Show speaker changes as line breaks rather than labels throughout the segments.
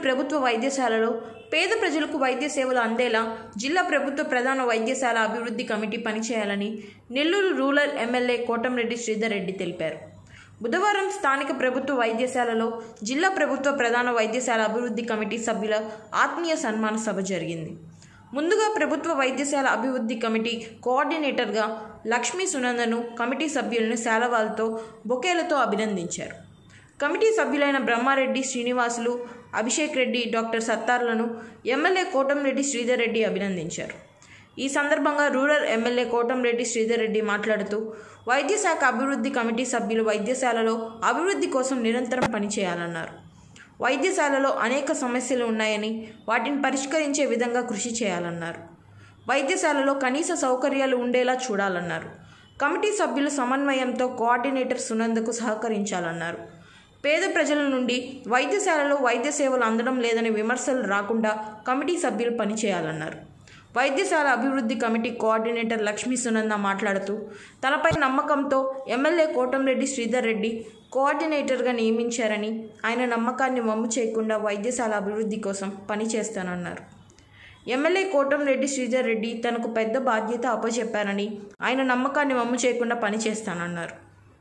ప్రభుత్వ వైద్యశాలలో పేద ప్రజలకు వైద్య సేవలు అందేలా జిల్లా ప్రభుత్వ ప్రధాన వైద్యశాల అభివృద్ధి కమిటీ పనిచేయాలని నెల్లూరు రూరల్ ఎమ్మెల్యే కోటంరెడ్డి శ్రీధర్ రెడ్డి తెలిపారు బుధవారం స్థానిక ప్రభుత్వ వైద్యశాలలో జిల్లా ప్రభుత్వ ప్రధాన వైద్యశాల అభివృద్ధి కమిటీ సభ్యుల ఆత్మీయ సన్మాన సభ జరిగింది ముందుగా ప్రభుత్వ వైద్యశాల అభివృద్ధి కమిటీ కోఆర్డినేటర్గా లక్ష్మీ సునందను కమిటీ సభ్యులను శాలవాలతో బొకేలతో అభినందించారు కమిటీ సభ్యులైన బ్రహ్మారెడ్డి శ్రీనివాసులు అభిషేక్ రెడ్డి డాక్టర్ సత్తార్లను ఎమ్మెల్యే కోటంరెడ్డి శ్రీధర్ రెడ్డి అభినందించారు ఈ సందర్భంగా రూరల్ ఎమ్మెల్యే కోటంరెడ్డి శ్రీధర్ రెడ్డి మాట్లాడుతూ వైద్యశాఖ అభివృద్ధి కమిటీ సభ్యులు వైద్యశాలలో అభివృద్ధి కోసం నిరంతరం పనిచేయాలన్నారు వైద్యశాలలో అనేక సమస్యలు ఉన్నాయని వాటిని పరిష్కరించే విధంగా కృషి చేయాలన్నారు వైద్యశాలలో కనీస సౌకర్యాలు ఉండేలా చూడాలన్నారు కమిటీ సభ్యులు సమన్వయంతో కోఆర్డినేటర్ సునందకు సహకరించాలన్నారు పేద ప్రజల నుండి వైద్యశాలలో వైద్య సేవలు అందడం లేదని విమర్శలు రాకుండా కమిటీ సభ్యులు పనిచేయాలన్నారు వైద్యశాల అభివృద్ధి కమిటీ కోఆర్డినేటర్ లక్ష్మీ సునంద మాట్లాడుతూ తనపై నమ్మకంతో ఎమ్మెల్యే కోటంరెడ్డి శ్రీధర్ రెడ్డి కోఆర్డినేటర్గా నియమించారని ఆయన నమ్మకాన్ని వమ్ము చేయకుండా వైద్యశాల అభివృద్ధి కోసం పనిచేస్తానన్నారు ఎమ్మెల్యే కోటంరెడ్డి శ్రీధర్ రెడ్డి తనకు పెద్ద బాధ్యత అప్పచెప్పారని ఆయన నమ్మకాన్ని వమ్ము చేయకుండా పనిచేస్తానన్నారు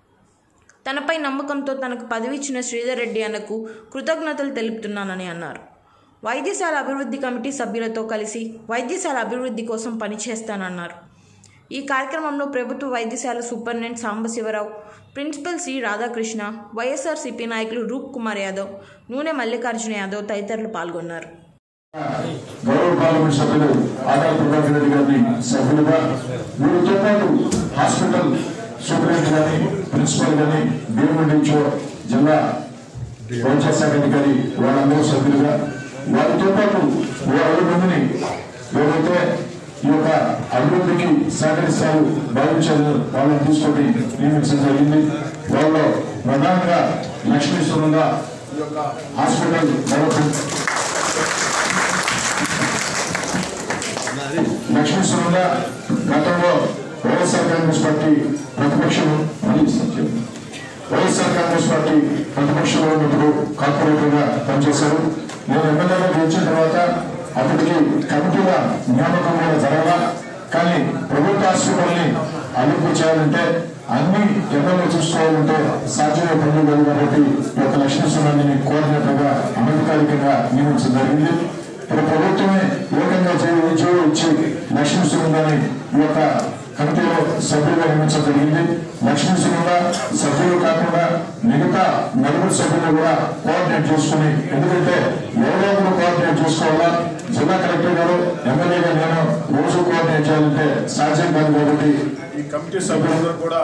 తనపై నమ్మకంతో తనకు పదవిచ్చిన శ్రీధర్ రెడ్డి అన్నకు కృతజ్ఞతలు తెలుపుతున్నానని అన్నారు వైద్యశాల అభివృద్ధి కమిటీ సభ్యులతో కలిసి వైద్యశాల అభివృద్ధి కోసం పనిచేస్తానన్నారు ఈ కార్యక్రమంలో ప్రభుత్వ వైద్యశాల superintendent Sambasivarao principal C Radhakrishna YSRCP నాయకులు రూప్ కుమార్ యాదవ్ నూనె మల్లికార్జున యాదవ్ తదితరులు పాల్గొన్నారు
గౌరవ పార్లమెంట్ సభ్యులు ఆదాయ ప్రభాకర్ రెడ్డి గారిని సభ్యులుగా వీరితో పాటు హాస్పిటల్ సూపరింటెండెంట్ గాని ప్రిన్సిపల్ గాని భీముడిచో జిల్లా వైద్య శాఖ అధికారి వాళ్ళందరూ సభ్యులుగా వారితో పాటు ఓ ఐదు మందిని ఎవరైతే ఈ యొక్క అభివృద్ధికి సహకరిస్తారు భావించారు వాళ్ళని తీసుకొని నియమించడం జరిగింది వాళ్ళలో ప్రధానంగా లక్ష్మీ సునంద ఈ యొక్క హాస్పిటల్ డెవలప్మెంట్ లక్ష్మీశ్వరంగా గతంలో వైఎస్ఆర్ కాంగ్రెస్ పార్టీ ప్రతిపక్షం మళ్ళీ సత్యం. వైఎస్ఆర్ కాంగ్రెస్ పార్టీ ప్రతిపక్షంలో ఉన్నప్పుడు కార్పొరేటర్గా పనిచేశారు నేను ఎమ్మెల్యేగా గెలిచిన తర్వాత అప్పటికి కమిటీల జ్ఞాపకం కూడా జరగాల కానీ ప్రభుత్వ హాస్పిటల్ని అభివృద్ధి చేయాలంటే అన్ని ఎమ్మెల్యే చూసుకోవాలంటే సాధ్యమే పనులు కాదు కాబట్టి ఈ యొక్క లక్ష్మీశ్వరాన్ని కోఆర్డినేటర్గా అనధికారికంగా నియమించడం జరిగింది ఇప్పుడు ప్రభుత్వమే ఏకంగా చేయ ఉద్యోగం ఇచ్చి లక్ష్మీ సుగంధాన్ని ఈ యొక్క కమిటీలో సభ్యులుగా నియమించడం జరిగింది లక్ష్మీ సుగంధ సభ్యులు కాకుండా మిగతా నలుగురు సభ్యులు కూడా కోఆర్డినేట్ చేసుకుని ఎందుకంటే ఎవరో ఒకరు కోఆర్డినేట్ చేసుకోవాలా జిల్లా కలెక్టర్ గారు ఎమ్మెల్యేగా నేను రోజు కోఆర్డినేట్ చేయాలంటే సాధ్యం కాదు కాబట్టి ఈ కమిటీ సభ్యులందరూ కూడా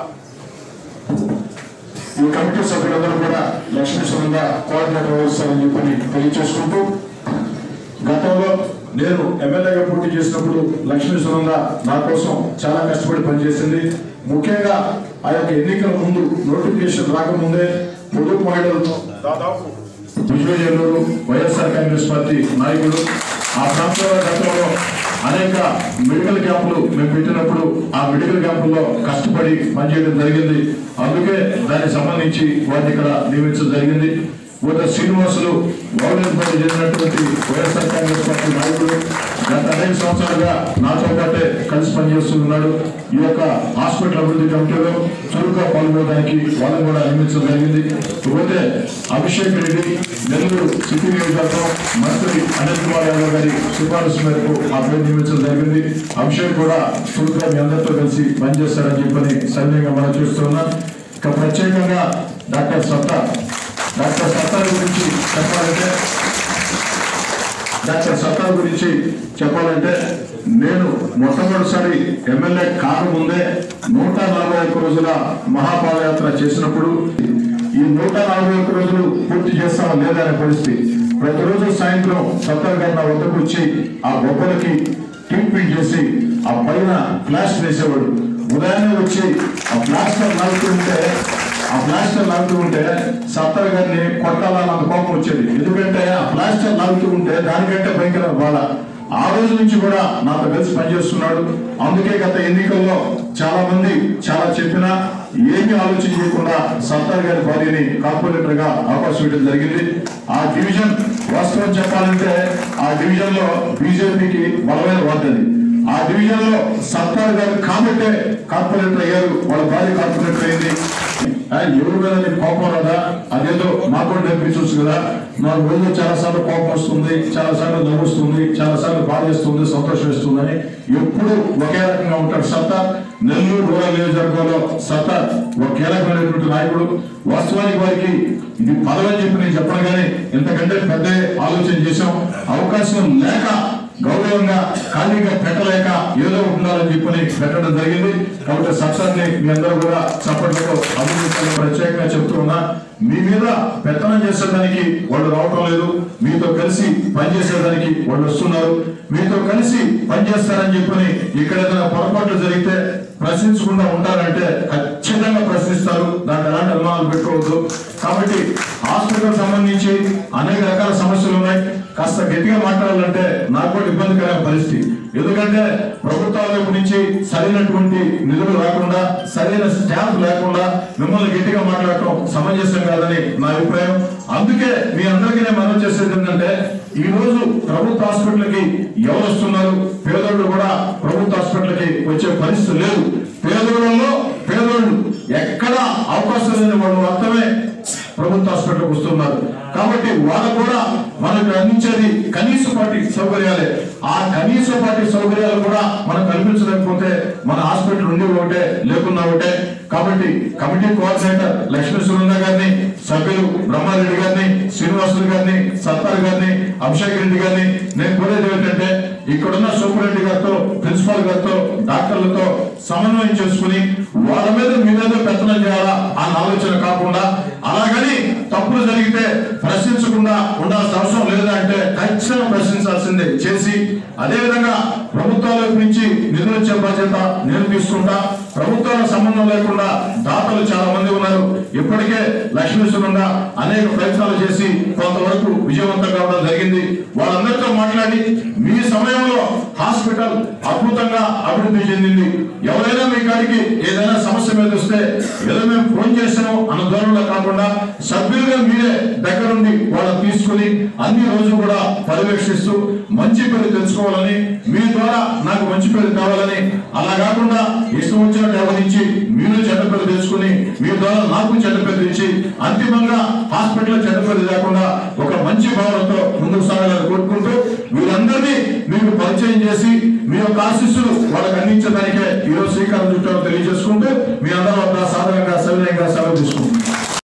ఈ కమిటీ సభ్యులందరూ కూడా లక్ష్మీ సుగంధ కోఆర్డినేటర్ వ్యవస్థని చెప్పని తెలియజేసుకుంటూ గతంలో నేను ఎమ్మెల్యేగా పోటీ చేసినప్పుడు లక్ష్మీ సునంద నా కోసం చాలా కష్టపడి పనిచేసింది ముఖ్యంగా ఆ యొక్క ఎన్నికల ముందు నోటిఫికేషన్ రాకముందే పొదుపు మహిళలతో దాదాపు విజయనగరంలో వైఎస్ఆర్ కాంగ్రెస్ పార్టీ నాయకులు ఆ ప్రాంతంలో గతంలో అనేక మెడికల్ క్యాంపులు మేము పెట్టినప్పుడు ఆ మెడికల్ క్యాంపుల్లో కష్టపడి పనిచేయడం జరిగింది అందుకే దానికి సంబంధించి వారిని ఇక్కడ నియమించడం జరిగింది ఉదయ శ్రీనివాసులు గవర్నమెంట్ చేసినటువంటి వైఎస్ఆర్ కాంగ్రెస్ పార్టీ నాయకుడు గత అనేక సంవత్సరాలుగా నాతో పాటే కలిసి పనిచేస్తున్నాడు ఈ యొక్క హాస్పిటల్ అభివృద్ధి కమిటీలో చురుగ్గా పాల్గొనడానికి వాళ్ళని కూడా నియమించడం జరిగింది పోతే అభిషేక్ రెడ్డి నెల్లూరు సిటీ నియోజకవర్గం మంత్రి అనిల్ కుమార్ యాదవ్ గారి సిఫారసు మేరకు ఆ పేరు నియమించడం జరిగింది అభిషేక్ కూడా చురుగ్గా మీ అందరితో కలిసి పనిచేస్తారని చెప్పని సైన్యంగా మనం చూస్తున్నాం ఇక ప్రత్యేకంగా డాక్టర్ సత్తా డాక్టర్ సత్తార్ గురించి చెప్పాలంటే డాక్టర్ సత్తార్ గురించి చెప్పాలంటే నేను మొట్టమొదటిసారి ఎమ్మెల్యే కాకముందే నూట నలభై ఒక్క రోజుల మహాపాదయాత్ర చేసినప్పుడు ఈ నూట నలభై ఒక్క రోజులు పూర్తి చేస్తామా లేదా అనే పరిస్థితి ప్రతిరోజు సాయంత్రం సత్తార్ గారు నా వద్దకు వచ్చి ఆ బొబ్బలకి ట్రీట్మెంట్ చేసి ఆ పైన ప్లాస్టర్ వేసేవాడు ఉదయాన్నే వచ్చి ఆ ప్లాస్టర్ నలుపుతుంటే ఆ ప్లాస్టర్ లాగుతూ ఉంటే సత్తర్ గారిని కొట్టాలని అంత కోపం వచ్చేది ఎందుకంటే ఆ ప్లాస్టర్ లాగుతూ ఉంటే దానికంటే భయంకర బాధ ఆ రోజు నుంచి కూడా నాతో కలిసి పనిచేస్తున్నాడు అందుకే గత ఎన్నికల్లో చాలా మంది చాలా చెప్పినా ఏమీ ఆలోచన చేయకుండా సత్తార్ గారి భార్యని కార్పొరేటర్ గా అవకాశం ఇవ్వడం జరిగింది ఆ డివిజన్ వాస్తవం చెప్పాలంటే ఆ డివిజన్ లో బీజేపీకి బలమైన వార్తది ఆ డివిజన్ లో సత్తార్ గారు కాబట్టే కార్పొరేటర్ అయ్యారు వాళ్ళ భార్య కార్పొరేటర్ అయింది ఆయన ఎవరి మీద నీకు కోపం రాదా అదేదో నాకు కూడా నేర్పించవచ్చు కదా నాకు రోజు చాలా సార్లు కోపం వస్తుంది చాలా సార్లు నవ్వు వస్తుంది చాలా సార్లు బాధ వేస్తుంది సంతోషం వేస్తుంది అని ఎప్పుడు ఒకే రకంగా ఉంటాడు సత్తా నెల్లూరు రూరల్ నియోజకవర్గంలో సత్తా ఒక కీలకమైనటువంటి నాయకుడు వాస్తవానికి వారికి ఇది పదవి అని చెప్పి నేను చెప్పను కానీ ఇంతకంటే పెద్ద ఆలోచన చేశాం అవకాశం లేక గౌరవంగా ఖాళీగా పెట్టలేక ఏదో ఉండాలని చెప్పని పెట్టడం జరిగింది కాబట్టి సత్సాన్ని మీ అందరూ కూడా చప్పట్లతో అభివృద్ధి ప్రత్యేకంగా చెప్తూ ఉన్నా మీ మీద పెత్తనం చేసేదానికి వాళ్ళు రావటం లేదు మీతో కలిసి పనిచేసేదానికి వాళ్ళు వస్తున్నారు మీతో కలిసి పనిచేస్తారని చెప్పని ఇక్కడ ఏదైనా పొరపాట్లు జరిగితే ప్రశ్నించకుండా ఉంటారంటే ఖచ్చితంగా ప్రశ్నిస్తారు దాంట్లో ఎలాంటి అనుమానాలు పెట్టుకోవద్దు కాబట్టి హాస్పిటల్ సంబంధించి అనేక రకాల సమస్యలు ఉన్నాయి కాస్త గట్టిగా మాట్లాడాలంటే నాకు కూడా ఇబ్బందికరమైన పరిస్థితి ఎందుకంటే ప్రభుత్వాల వైపు నుంచి సరైనటువంటి నిధులు రాకుండా సరైన స్టాఫ్ లేకుండా మిమ్మల్ని గట్టిగా మాట్లాడటం సమంజసం కాదని నా అభిప్రాయం అందుకే మీ అందరికీ నేను మనం చేసేది ఏంటంటే ఈ రోజు ప్రభుత్వ హాస్పిటల్కి ఎవరు వస్తున్నారు పేదోళ్ళు కూడా ప్రభుత్వ హాస్పిటల్కి వచ్చే పరిస్థితి లేదు పేదోళ్ళలో పేదోళ్ళు ఎక్కడ అవకాశం లేని వాళ్ళు మాత్రమే ప్రభుత్వ హాస్పిటల్కి వస్తున్నారు కాబట్టి వాళ్ళకు కూడా మనకు అందించేది కనీస పాటి సౌకర్యాలే ఆ కనీస పాటి సౌకర్యాలు కూడా మనం కల్పించలేకపోతే మన హాస్పిటల్ ఉండి ఒకటే లేకున్నా ఒకటే కాబట్టి కమిటీ కోఆర్డినేటర్ లక్ష్మీ సునంద గారిని సభ్యులు బ్రహ్మారెడ్డి గారిని శ్రీనివాసులు గారిని సత్తార్ గారిని అభిషేక్ రెడ్డి గారిని నేను కోరేది ఏంటంటే ఇక్కడున్న సూపరింటెండెంట్ గారితో ప్రిన్సిపాల్ గారితో డాక్టర్లతో సమన్వయం చేసుకుని వాళ్ళ మీద మీ మీద పెత్తనం చేయాలా అన్న ఆలోచన కాకుండా అలాగని తప్పులు జరిగితే ప్రశ్నించకుండా ఉండాల్సిన అవసరం లేదా అంటే ఖచ్చితంగా ప్రశ్నించాల్సిందే చేసి అదేవిధంగా ప్రభుత్వాల వైపు నుంచి నిధులు ఇచ్చే బాధ్యత నేను తీసుకుంటా ప్రభుత్వాల సంబంధం లేకుండా దాతలు చాలా మంది ఉన్నారు ఇప్పటికే లక్ష్మీశ్వరంగా అనేక ప్రయత్నాలు చేసి కొంతవరకు విజయవంతం కావడం జరిగింది వాళ్ళందరితో మాట్లాడి మీ సమయంలో హాస్పిటల్ అద్భుతంగా అభివృద్ధి చెందింది ఎవరైనా మీ కాడికి ఏదైనా సమస్య మీద వస్తే ఏదో మేము ఫోన్ చేసాము అన్న ధోరణిలో కాకుండా సభ్యులుగా మీరే దగ్గరుండి వాళ్ళని తీసుకుని అన్ని రోజు కూడా పర్యవేక్షిస్తూ మంచి పేరు తెచ్చుకోవాలని మీ ద్వారా నాకు మంచి పేరు కావాలని అలా కాకుండా ఇష్టం వచ్చినట్టు వ్యవహరించి మీరు చెడ్డ పేరు తెచ్చుకుని మీ ద్వారా నాకు చెడ్డ పేరు తెచ్చి అంతిమంగా హాస్పిటల్ చెడ్డ పేరు లేకుండా ఒక మంచి భావనతో ముందుకు సాగాలని కోరుకుంటూ వీరందరినీ మీకు పరిచయం చేసి మీ యొక్క ఆశీస్సులు వాళ్ళకి అందించడానికి